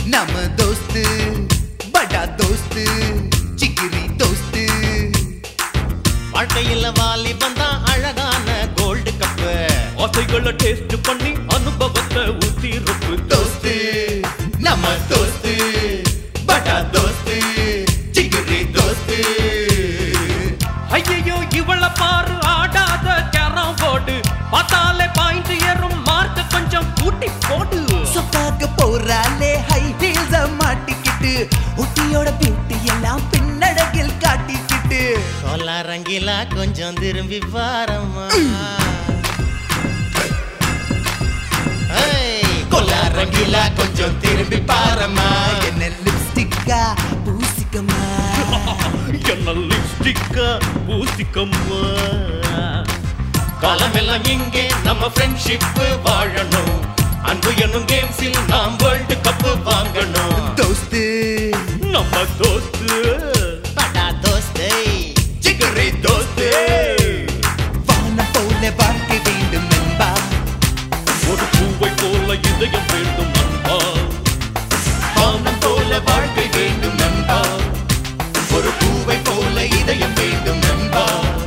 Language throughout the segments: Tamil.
நம்ம தோஸ்து படா தோஸ்து சிக்கிரி தோஸ்து வாழ்க்கையில வாலிபன் தான் அழகான கோல்டு கப்பு ஆசைகளை டேஸ்ட் பண்ணி அனுபவத்தை ஊத்தி ரொப்பு தோஸ்து நம்ம தோஸ்து படா தோஸ்து சிக்கிரி தோஸ்து ஐயோ இவள பாரு ஆடாத கேரம் போடு பார்த்தாலே பாயிண்ட் ஏறும் மார்க்க கொஞ்சம் கூட்டி போடு சொப்பாக்க போறாலே ஹை ஹீல்ஸ மாட்டிக்கிட்டு ஒட்டியோட பியூட்டி எல்லாம் பின்னடகில் காட்டிக்கிட்டு கோலாரங்கிலா கொஞ்சம் திரும்பி பாரம்மா ஏய், கொல்லாரங்கிலா கொஞ்சம் திரும்பி பாரம்மா என்ன லிப்ஸ்டிக்கா பூசிக்கமா என்ன லிப்ஸ்டிக்க பூசிக்கம்மா காலமெல்லாம் இங்கே நம்ம ஃப்ரெண்ட்ஷிப் வாழணும் அன்பு என்னும் கேம்ஸில் நாம் வேர்ல்டு கப்பு வாங்கணும் தோஸ்து நம்ம தோஸ்து படா தோஸ்தை சிகரி தோஸ்து வானம் போல வாழ்க்கை வேண்டும் நண்பா ஒரு பூவை போல இதயம் வேண்டும் அன்பா வானம் போல வாழ்க்கை வேண்டும் நண்பா ஒரு பூவை போல இதயம் வேண்டும் நண்பா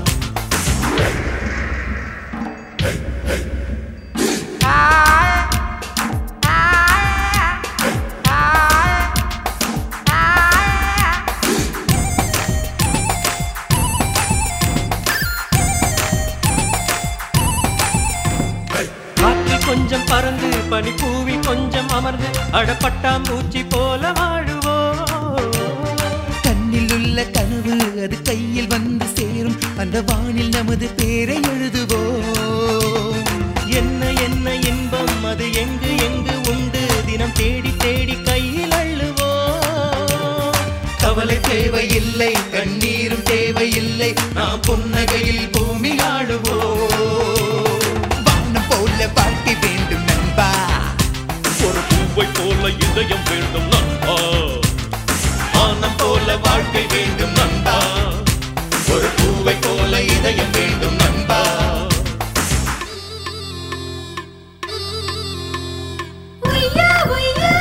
காற்று கொஞ்சம் பறந்து பனி பூவி கொஞ்சம் அமர்ந்து அடப்பட்டாம்பூச்சி போல வாழுவோம் கண்ணில் உள்ள கனவு அது கையில் வந்து சேரும் அந்த வானில் நமது பேரை எழுதுவோம் என்ன என்ன இன்பம் அது எங்கு எங்கு உண்டு தினம் தேடி தேடி கையில் அள்ளுவோம் கவலை தேவையில்லை கண்ணீரும் தேவையில்லை நாம் புன்னகையில் பூமி ஆடுவோம் வானம் போல வாழ்க்கை வேண்டும் நண்பா ஒரு பூவை போல இதயம் வேண்டும் நண்பா வானம் போல வாழ்க்கை வேண்டும் நண்பா ஒரு பூவை போல இதயம் வேண்டும் நண்பா உய்யா உய்யா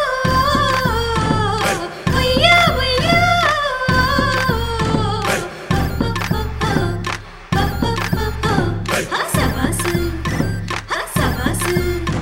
உய்யா உய்யா ஹசபாசு ஹசபாசு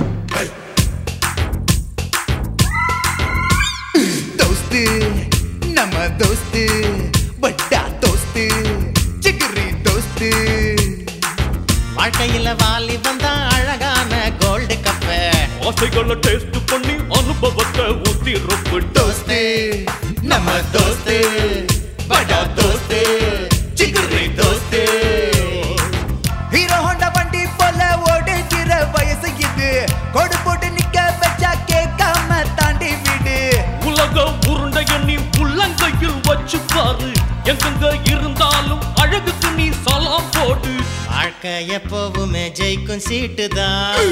தோஸ்து நம்ம தோஸ்து பட்டா தோஸ்து சிகரி தோஸ்து வாழ்க்கையில வாலிபன் தான் அழகான கோல்டு கப்பு ஆசைகளை டேஸ்ட் பண்ணி அனுபவத்தை ஊத்தி ரொப்பு தோஸ்து நம்ம தோஸ்து படா தோஸ்து சிகரி தோஸ்து ஹீரோ ஹோண்டா வண்டி போல ஓடுகிற வயசு இது கொடு போட்டு நிக்க வச்சா கேட்காம தாண்டி விடு உலக உருண்டை எண்ணி உள்ளங்கையில் வச்சு பாரு எங்கெங்க இருந்தாலும் அழகுக்கு நீ சலாம் போடு வாழ்க்கை எப்பவுமே ஜெயிக்கும் சீட்டு தான்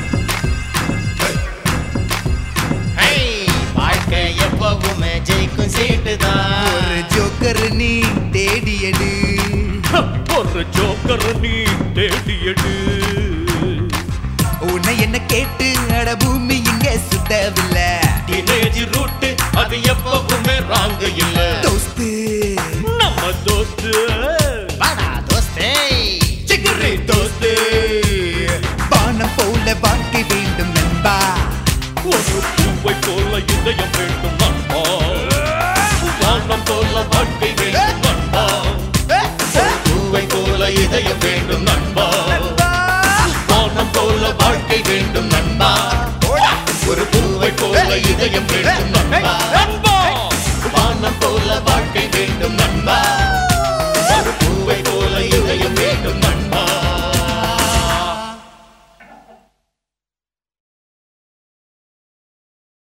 வாழ்க்கை எப்பவுமே ஜெயிக்கும் சீட்டு ஒரு தான் ஜோக்கர் நீ தேடி எடு ஒரு ஜோக்கர் நீ தேடி எடு உன்னை என்ன கேட்டு அட பூமி இங்க சுத்தவில்லை டீனேஜ் ரூட் அது எப்பவுமே ராங்க இல்ல தோஸ்து நம்ம தோஸ்து வாடா தோஸ்தே சிகரி தோஸ்து வானம் போல வாழ்க்கை வேண்டும் நண்பா ஒரு பூவை போல இதயம் வேண்டும் நண்பா வானம் போல வாழ்க்கை வேண்டும் நண்பா பூவை போல இதயம் வேண்டும் நண்பா வானம் போல வாழ்க்கை வேண்டும் நண்பா போடா. ஒரு பூவை போல இதயம் வேண்டும் நண்பா நண்பா